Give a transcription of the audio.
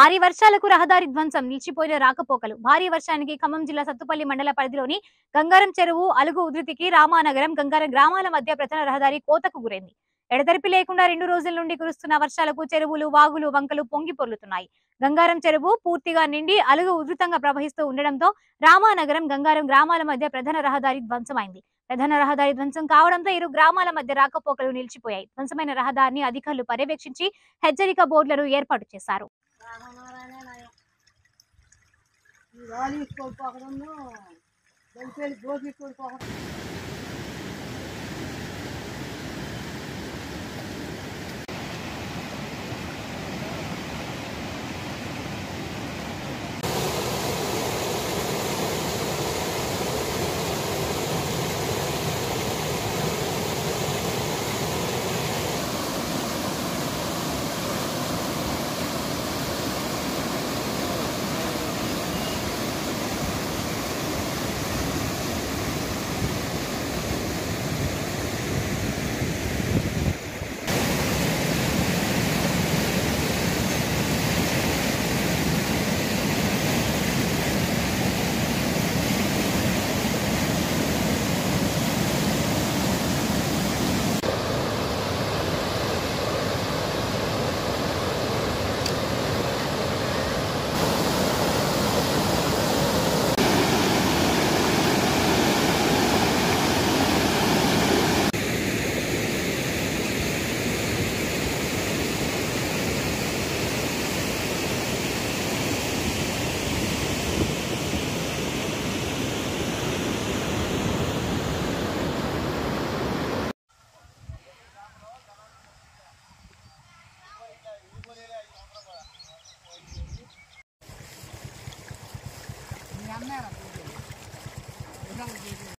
భారీ వర్షాలకు రహదారి ధ్వంసం నిలిచిపోయిన రాకపోకలు భారీ వర్షానికి ఖమ్మం జిల్లా సత్తుపల్లి మండల పరిధిలోని గంగారం చెరువు అలుగు ఉధృతికి రామానగరం గంగారం గ్రామాల మధ్య ప్రధాన రహదారి కోతకు గురైంది ఎడతెరిపి లేకుండా రెండు రోజుల నుండి కురుస్తున్న వర్షాలకు చెరువులు వాగులు వంకలు పొంగి పొర్లుతున్నాయి గంగారం చెరువు పూర్తిగా నిండి అలుగు ఉధృతంగా ప్రవహిస్తూ ఉండడంతో రామానగరం గంగారం గ్రామాల మధ్య ప్రధాన రహదారి ధ్వంసమైంది ప్రధాన రహదారి ధ్వంసం కావడంతో ఇరు గ్రామాల మధ్య రాకపోకలు నిలిచిపోయాయి ధ్వంసమైన రహదారిని అధికారులు పర్యవేక్షించి హెచ్చరిక బోర్డులను ఏర్పాటు చేశారు ఈ రాళ్ళు తీసుకోకపోకడము వెళ్ళిపోయి గోధి తీసుకోకపోకడం మీ అమ్మాయి